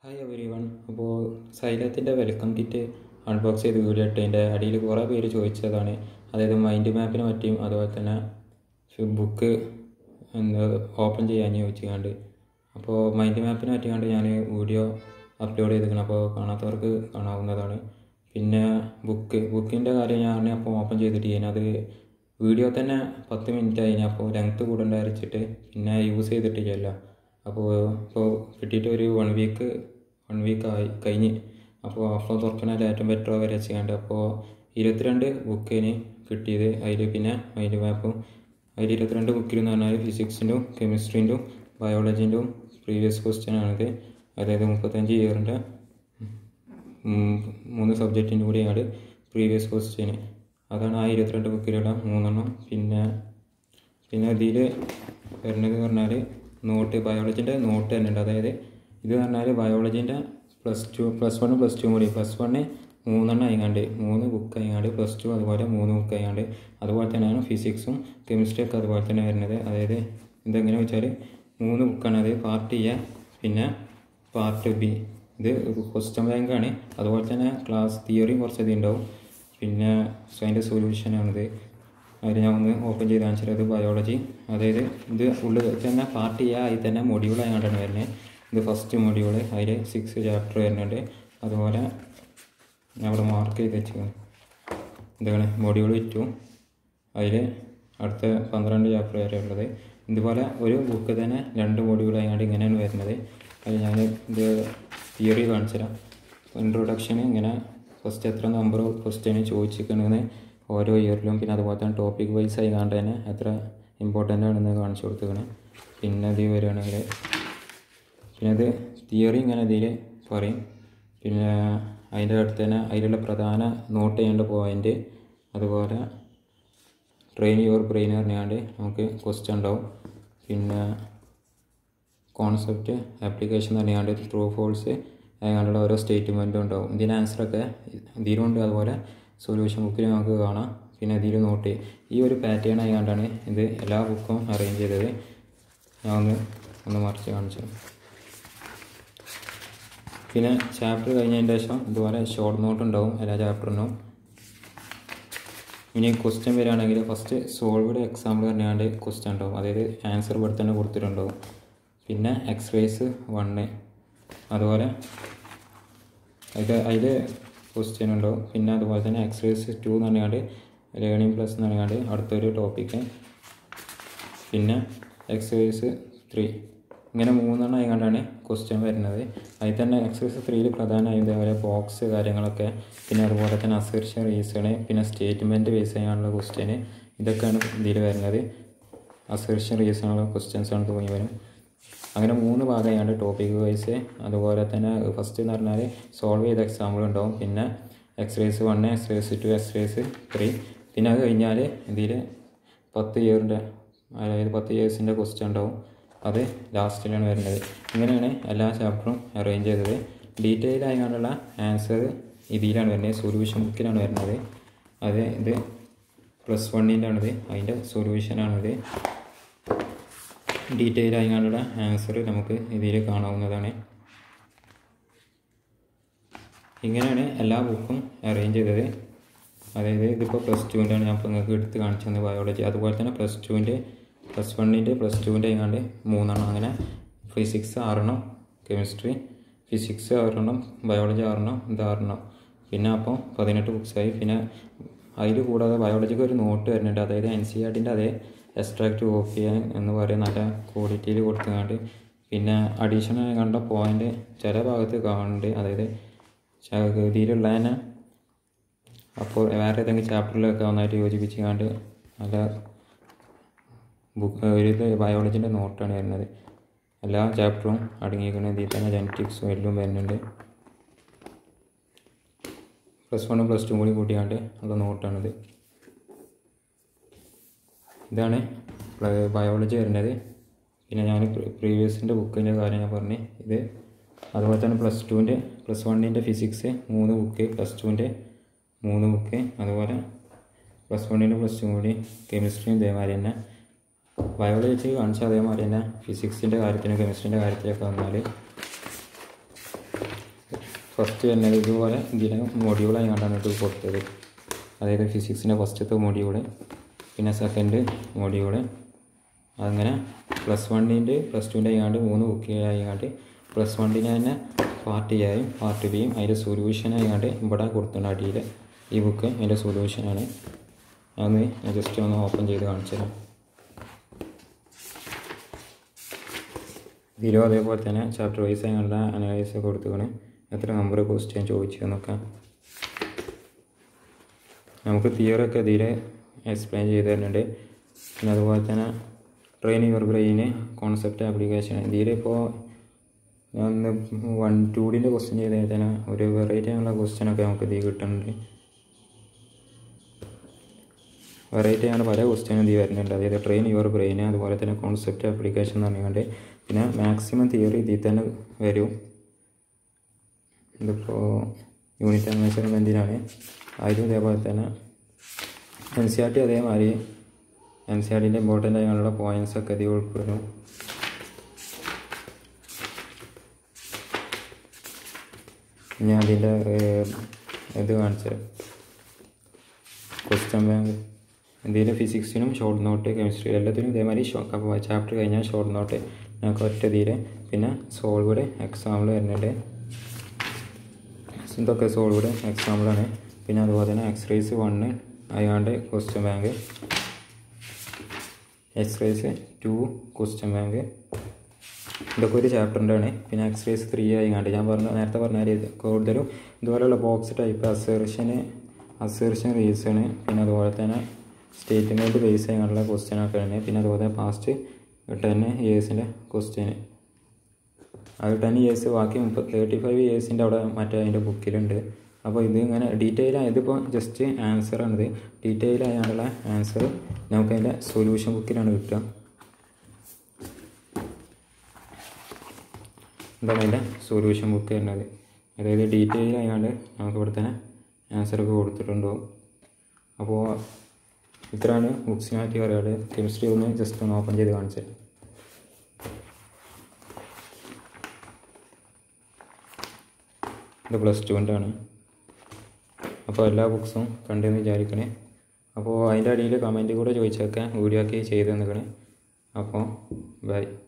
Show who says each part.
Speaker 1: hi everyone അപ്പോൾ സൈലത്തിൻ്റെ welcome kit unbox ചെയ്ത് വീഡിയോ ഇട്ടതിൻ്റെ അടിയിൽ കുറേ പേര് ചോദിച്ചതാണ് അതായത് മൈൻഡ് മാപ്പിനെ പറ്റിയും അതുപോലെ തന്നെ ബുക്ക് എന്താ ഓപ്പൺ ചെയ്യാൻ ചോദിച്ചുകൊണ്ട് അപ്പോൾ മൈൻഡ് മാപ്പിനെ പറ്റിയാണ്ട് ഞാൻ വീഡിയോ അപ്ലോഡ് ചെയ്തിരിക്കണം അപ്പോൾ കാണാത്തവർക്ക് കാണാവുന്നതാണ് പിന്നെ ബുക്ക് ബുക്കിൻ്റെ കാര്യം ഞാൻ അപ്പോൾ ഓപ്പൺ ചെയ്തിട്ട് ഞാൻ അത് വീഡിയോ തന്നെ പത്ത് മിനിറ്റ് ആയി അപ്പോൾ ലെങ്ത്ത് കൂടണ്ട വരച്ചിട്ട് പിന്നെ യൂസ് ചെയ്തിട്ടില്ല അപ്പോൾ ഇപ്പോൾ കിട്ടിയിട്ട് ഒരു വൺ വീക്ക് വൺ വീക്ക് ആയി കഴിഞ്ഞ് അപ്പോൾ അപ്പോൾ തുറക്കണ ഏറ്റവും ബെറ്റർ വരെ ചെയ്യാണ്ട് അപ്പോൾ ഇരുപത്തിരണ്ട് ബുക്കിന് കിട്ടിയത് അതിൽ പിന്നെ മൈൻഡ് മാപ്പും അതിൽ ഇരുപത്തിരണ്ട് ബുക്കിൽ എന്ന് പറഞ്ഞാൽ ഫിസിക്സിൻ്റെയും കെമിസ്ട്രീൻ്റെയും ബയോളജീൻ്റെയും പ്രീവിയസ് ക്വസ്റ്റ്യൻ ആണിത് അതായത് മുപ്പത്തഞ്ച് ഇയറിൻ്റെ മൂന്ന് സബ്ജക്റ്റിൻ്റെ കൂടിയാണ് പ്രീവിയസ് ക്വസ്റ്റ്യൻ അതാണ് ആ ഇരുപത്തിരണ്ട് ബുക്കിലുള്ള മൂന്നെണ്ണം പിന്നെ പിന്നെ ഇതിൽ വരുന്നത് പറഞ്ഞാൽ നോട്ട് ബയോളജീൻ്റെ നോട്ട് തന്നെ ഉണ്ട് അതായത് ഇത് പറഞ്ഞാൽ ബയോളജീൻ്റെ പ്ലസ് ടു പ്ലസ് വണ്ണും പ്ലസ് ടു കൂടി പ്ലസ് വണ്ണ് മൂന്നെണ്ണം അയങ്ങാണ്ട് മൂന്ന് ബുക്ക് അയങ്ങാണ്ട് പ്ലസ് ടു അതുപോലെ മൂന്ന് ബുക്ക് അയങ്ങാണ്ട് അതുപോലെ തന്നെയാണ് ഫിസിക്സും കെമിസ്ട്രി ഒക്കെ അതുപോലെ തന്നെ വരുന്നത് അതായത് ഇതെങ്ങനെ വെച്ചാൽ മൂന്ന് ബുക്കാണ് അത് പാർട്ട് എ പിന്നെ പാർട്ട് ബി ഇത് ക്വസ്റ്റ്യൻ ബാങ്കാണ് അതുപോലെ തന്നെ ക്ലാസ് തിയറിയും കുറച്ചധികം ഉണ്ടാവും പിന്നെ അതിൻ്റെ സൊല്യൂഷനാണിത് അതിൽ ഞാൻ ഒന്ന് ഓപ്പൺ ചെയ്ത് കാണിച്ചത് അത് ബയോളജി അതായത് ഇത് ഉള്ളിൽ തന്നെ പാർട്ട് എ ആയി തന്നെ മൊഡ്യൂൾ ആയിട്ടാണ് വരുന്നത് ഇത് ഫസ്റ്റ് മൊഡ്യൂൾ അതിൽ സിക്സ് ചാപ്റ്റർ വരുന്നുണ്ട് അതുപോലെ ഞാൻ അവിടെ മാർക്ക് ചെയ്ത് വെച്ചിരിക്കുന്നു ഇതാണ് മൊഡ്യൂൾ ടു അതിൽ അടുത്ത പന്ത്രണ്ട് ചാപ്റ്റർ വരെ ഉള്ളത് ഇതുപോലെ ഒരു ബുക്ക് തന്നെ രണ്ട് മൊഡ്യൂളായിട്ട് ഇങ്ങനെയാണ് വരുന്നത് അത് ഞാൻ ഇത് തിയറി കാണിച്ചുതരാം ഇൻട്രൊഡക്ഷൻ ഇങ്ങനെ ഫസ്റ്റ് എത്ര നമ്പർ ക്വസ്റ്റ്യൻ ചോദിച്ചിരിക്കണമെന്ന് ഓരോ ഇയറിലും പിന്നെ അതുപോലെ തന്നെ ടോപ്പിക് വൈസ് ആയി കണ്ട് തന്നെ എത്ര ഇമ്പോർട്ടൻ്റ് ആണെന്ന് കാണിച്ചു കൊടുത്തേക്കണ് പിന്നെ ഇത് വരികയാണെങ്കിൽ പിന്നെ ഇത് തിയറി ഇങ്ങനെ ഇതിൽ പറയും പിന്നെ അതിൻ്റെ അടുത്ത് തന്നെ അതിലുള്ള പ്രധാന നോട്ട് ചെയ്യേണ്ട പോയിൻ്റ് അതുപോലെ ട്രെയിൻ യുവർ ബ്രെയിൻ പറഞ്ഞാണ്ട് നമുക്ക് ക്വസ്റ്റ്യൻ ഉണ്ടാവും പിന്നെ കോൺസെപ്റ്റ് ആപ്ലിക്കേഷൻ പറഞ്ഞാണ്ട് ട്രൂ ഫോൾസ് അങ്ങനെയുള്ള ഓരോ സ്റ്റേറ്റ്മെൻറ്റും ഉണ്ടാവും ഇതിന് ആൻസറൊക്കെ ഇതിലുണ്ട് അതുപോലെ സൊല്യൂഷൻ ബുക്കിൽ നമുക്ക് കാണാം പിന്നെ ഇതിൽ നോട്ട് ചെയ്യും ഈ ഒരു പാറ്റേൺ ആയതുകൊണ്ടാണ് ഇത് എല്ലാ ബുക്കും അറേഞ്ച് ചെയ്തത് ഞാൻ ഒന്ന് ഒന്ന് മറിച്ച് കാണിച്ചു പിന്നെ ചാപ്റ്റർ കഴിഞ്ഞതിന് ശേഷം ഇതുപോലെ ഷോർട്ട് നോട്ട് ഉണ്ടാവും എല്ലാ ചാപ്റ്ററിനും ഇനി ക്വസ്റ്റ്യൻ വരികയാണെങ്കിൽ ഫസ്റ്റ് സോൾവ്ഡ് എക്സാമ്പിൾ പറഞ്ഞാണ്ട് ക്വസ്റ്റ്യൻ ഉണ്ടാവും അതായത് ആൻസർ ഇവിടെ തന്നെ കൊടുത്തിട്ടുണ്ടാവും പിന്നെ എക്സ്റേസ് വണ്ണ് അതുപോലെ അതിൽ അതിൽ ക്വസ്റ്റ്യൻ ഉണ്ടാവും പിന്നെ അതുപോലെ തന്നെ എക്സ്റേസ് ടു എന്ന് പറഞ്ഞാണ്ട് ലേണിംഗ് പ്ലസ് എന്ന് പറഞ്ഞാണ്ട് അടുത്തൊരു ടോപ്പിക്ക് പിന്നെ എക്സസൈസ് ത്രീ ഇങ്ങനെ മൂന്നെണ്ണം ആയതുകൊണ്ടാണ് ക്വസ്റ്റ്യൻ വരുന്നത് അതിൽ തന്നെ എക്സസൈസ് ത്രീയിൽ പ്രധാനമായും ഇതേപോലെ ബോക്സ് കാര്യങ്ങളൊക്കെ പിന്നെ അതുപോലെ തന്നെ അസർഷൻ റീസണ് പിന്നെ സ്റ്റേറ്റ്മെൻറ്റ് ബേസ് ചെയ്യാനുള്ള ക്വസ്റ്റ്യൻ ഇതൊക്കെയാണ് ഇതിൽ വരുന്നത് അസർഷൻ റീസണുള്ള ക്വസ്റ്റ്യൻസ് ആണ് തോന്നി വരും അങ്ങനെ മൂന്ന് ഭാഗമായാണ് ടോപ്പിക് വൈസ് അതുപോലെ തന്നെ ഫസ്റ്റ് എന്ന് പറഞ്ഞാൽ സോൾവ് ചെയ്ത എക്സാമ്പിൾ ഉണ്ടാവും പിന്നെ exercise one exercise two exercise three പിന്നെ അത് കഴിഞ്ഞാൽ ഇതിൽ പത്ത് ഇയറിൻ്റെ അതായത് പത്ത് ഇയേഴ്സിൻ്റെ ക്വസ്റ്റ്യൻ ഉണ്ടാവും അത് ലാസ്റ്റിലാണ് വരുന്നത് ഇങ്ങനെയാണ് എല്ലാ ചാപ്റ്ററും അറേഞ്ച് ചെയ്തത് ഡീറ്റെയിൽ ആയതുകൊണ്ടുള്ള ആൻസർ ഇതിലാണ് വരുന്നത് സൊല്യൂഷൻ ബുക്കിലാണ് വരുന്നത് അത് ഇത് പ്ലസ് വണ്ണിൻ്റെ ആണിത് അതിൻ്റെ സൊല്യൂഷനാണിത് ഡീറ്റെയിൽ ആയതുകൊണ്ടുള്ള ആൻസർ നമുക്ക് ഇതിൽ കാണാവുന്നതാണ് ഇങ്ങനെയാണ് എല്ലാ ബുക്കും അറേഞ്ച് ചെയ്തത് അതായത് ഇതിപ്പോൾ പ്ലസ് ടുവിൻ്റെ ആണ് ഞാൻ ഇപ്പോൾ നിങ്ങൾക്ക് എടുത്ത് കാണിച്ചു തന്നത് ബയോളജി അതുപോലെ തന്നെ പ്ലസ് ടുവിൻ്റെ പ്ലസ് വണ്ണിൻ്റെ പ്ലസ് ടുവിൻ്റെ എങ്ങാണ്ട് മൂന്നെണ്ണം അങ്ങനെ ഫിസിക്സ് ആറെണ്ണം കെമിസ്ട്രി ഫിസിക്സ് ആറെണ്ണം ബയോളജി ആറെണ്ണം ഇത് ആറെണ്ണം പിന്നെ അപ്പോൾ പതിനെട്ട് ബുക്സായി പിന്നെ അതിൽ കൂടാതെ ബയോളജിക്ക് ഒരു നോട്ട് വരുന്നുണ്ട് അതായത് എൻ സി ആർട്ടിൻ്റെ അതേ എക്സ്ട്രാക്ട് കോപ്പി എന്ന് പറയും നല്ല ക്വാളിറ്റിയിൽ കൊടുത്തുകൊണ്ട് പിന്നെ അഡീഷണൽ കണ്ട പോയിൻ്റ് ചില ഭാഗത്ത് കാണുന്നുണ്ട് അതായത് ഇതിലുള്ള തന്നെ അപ്പോൾ വേറെ ഏതെങ്കിലും ചാപ്റ്ററിലൊക്കെ ഒന്നായിട്ട് യോജിപ്പിച്ചുകൊണ്ട് നല്ല ബുക്ക് ഒരു ഇത് ബയോളജിൻ്റെ നോട്ടാണ് വരുന്നത് എല്ലാ ചാപ്റ്ററും അടങ്ങിയിരിക്കുന്നത് ഇതിൽ തന്നെ ജനറ്റിക്സും എല്ലാം വരുന്നുണ്ട് പ്ലസ് വണ്ണും പ്ലസ് ടു കൂടി കൂട്ടിയാണ്ട് ഉള്ള നോട്ടാണിത് ഇതാണ് ബയോളജി വരുന്നത് പിന്നെ ഞാൻ പ്രീവിയസിൻ്റെ ബുക്കിൻ്റെ കാര്യം ഞാൻ പറഞ്ഞു ഇത് അതുപോലെ തന്നെ പ്ലസ് ടുവിൻ്റെ പ്ലസ് വണ്ണിൻ്റെ ഫിസിക്സ് മൂന്ന് ബുക്ക് പ്ലസ് ടുവിൻ്റെ മൂന്ന് ബുക്ക് അതുപോലെ പ്ലസ് വണ്ണിൻ്റെ പ്ലസ് ടു കൂടി കെമിസ്ട്രിയും ഇതേമാതിരി തന്നെ ബയോളജി കാണിച്ച അതേമാതിരി തന്നെ ഫിസിക്സിൻ്റെ കാര്യത്തിനും കെമിസ്ട്രീൻ്റെ കാര്യത്തിലൊക്കെ വന്നാൽ ഫസ്റ്റ് വരുന്നത് ഇതുപോലെ ഇതിന് മൊഡ്യൂളായി കണ്ടാണ് ഇത് കൊടുത്തത് അതായത് ഫിസിക്സിൻ്റെ ഫസ്റ്റത്തെ മൊഡ്യൂള് പിന്നെ സെക്കൻഡ് മൊഡ്യൂള് അങ്ങനെ പ്ലസ് വണ്ണിൻ്റെ പ്ലസ് ടുവിൻ്റെ ആയതുകൊണ്ട് മൂന്ന് ബുക്കിലായതുകൊണ്ട് പ്ലസ് വണ്ണിന് തന്നെ പാർട്ട് എയും പാർട്ട് ബിയും അതിൻ്റെ സൊല്യൂഷൻ ആയതുകൊണ്ട് ഇവിടെ കൊടുത്തിട്ടുണ്ട് അടിയിൽ ഈ ബുക്ക് അതിൻ്റെ സൊല്യൂഷനാണ് അതൊന്ന് ജസ്റ്റ് ഒന്ന് ഓപ്പൺ ചെയ്ത് കാണിച്ചു തരാം ഇതിലും അതേപോലെ തന്നെ ചാപ്റ്റർ വൈസ് ആയുള്ള അനലൈസ് കൊടുത്തുകൊണ്ട് എത്ര നമ്പർ ക്വസ്റ്റ്യൻ ചോദിച്ചു എന്നൊക്കെ നമുക്ക് തിയറി ഒക്കെ ഇതിൽ എക്സ്പ്ലെയിൻ ചെയ്ത് തരുന്നുണ്ട് പിന്നെ അതുപോലെ തന്നെ train your brain concept application ഇതിലിപ്പോൾ ഞാൻ വൺ ടു ഡിൻ്റെ ക്വസ്റ്റ്യൻ ചെയ്ത് തന്നെ ഒരു വെറൈറ്റി ആയുള്ള ക്വസ്റ്റ്യനൊക്കെ നമുക്ക് ഇതിൽ കിട്ടുന്നുണ്ട് വെറൈറ്റി ആണ് പല ക്വസ്റ്റ്യനും ഇതിൽ വരുന്നുണ്ട് അതായത് ട്രെയിൻ യുവർ ബ്രെയിൻ അതുപോലെ തന്നെ കോൺസെപ്റ്റ് ആപ്ലിക്കേഷൻ എന്ന് പറഞ്ഞുകൊണ്ട് പിന്നെ മാക്സിമം തിയറി ഇതിൽ തന്നെ വരും ഇതിപ്പോൾ യൂണിറ്റ് ആൻഡ് മെഷർമെൻറ്റിനാണ് അതിലും ഇതേപോലെ തന്നെ എൻ സി ആർ ടി അതേമാതിരി എൻ സി ആർ ടിൻ്റെ ഇമ്പോർട്ടൻ്റ് ആയുള്ള പോയിൻറ്റ്സ് ഒക്കെ ഇതിൽ ഉൾപ്പെടുന്നു ഞാൻ അതിൻ്റെ ഇത് കാണിച്ചത് ക്വസ്റ്റ്യൻ ബാങ്ക് ഇതിൽ ഫിസിക്സിനും ഷോർട്ട് നോട്ട് കെമിസ്ട്രി എല്ലാത്തിനും ഇതേമാതിരി ചാപ്റ്റർ കഴിഞ്ഞാൽ ഷോർട്ട് നോട്ട് ഞങ്ങൾക്ക് ഒറ്റ തീരെ പിന്നെ സോൾവഡ് എക്സാമ്പിൾ വരുന്നുണ്ട് ഇതൊക്കെ സോൾവഡ് എക്സാമ്പിളാണ് പിന്നെ അതുപോലെ തന്നെ എക്സ്റേസ് വണ്ണ് അയാണ്ട് question bank exercise two question bank ഇതൊക്കെ ഒരു ചാപ്റ്ററിൻ്റെ ആണ് പിന്നെ എക്സ്റേസ് ത്രീ ആയിങ്ങാണ്ട് ഞാൻ പറഞ്ഞ നേരത്തെ പറഞ്ഞ ഇത് കൂടുതലും ഇതുപോലെയുള്ള box type assertion assertion reason പിന്നെ അതുപോലെ തന്നെ സ്റ്റേറ്റ്മെൻറ്റ് ബേസ് ചെയ്യാനുള്ള ക്വസ്റ്റ്യൻ ഒക്കെ ഉണ്ട് പിന്നെ അതുപോലെ പാസ്റ്റ് ടെൻ ഇയേഴ്സിൻ്റെ ക്വസ്റ്റ്യൻ അത് ടെൻ ഇയേഴ്സ് ബാക്കി മുപ്പത് തേർട്ടി ഫൈവ് ഇയേഴ്സിൻ്റെ അവിടെ മറ്റേ അതിൻ്റെ ബുക്കിലുണ്ട് അപ്പോൾ ഇത് ഇങ്ങനെ ഡീറ്റെയിൽ ഇതിപ്പോൾ ജസ്റ്റ് ആൻസർ ആണിത് ഡീറ്റെയിൽ ആയുള്ള ആൻസർ നമുക്ക് അതിൻ്റെ സൊല്യൂഷൻ ബുക്കിലാണ് കിട്ടുക ഇതാണ് അതിൻ്റെ സൊല്യൂഷൻ ബുക്ക് വരുന്നത് അതായത് ഡീറ്റെയിൽ ആയതുകൊണ്ട് നമുക്ക് ഇവിടെ തന്നെ ആൻസറൊക്കെ കൊടുത്തിട്ടുണ്ടാവും അപ്പോൾ ഇത്രയാണ് ബുക്സിനെ പറ്റി പറയുന്നത് കെമിസ്ട്രി ഒന്ന് ജസ്റ്റ് ഒന്ന് ഓപ്പൺ ചെയ്ത് കാണിച്ചത് ഇത് പ്ലസ് ടുവിൻ്റെ ആണ് അപ്പോൾ എല്ലാ ബുക്സും കണ്ടെന്ന് വിചാരിക്കണേ അപ്പോൾ അതിൻ്റെ അടിയിൽ കമൻറ്റ് കൂടെ ചോദിച്ചൊക്കെ വീഡിയോ ഒക്കെ ചെയ്ത് തന്നിക്കണേ അപ്പോൾ ബൈ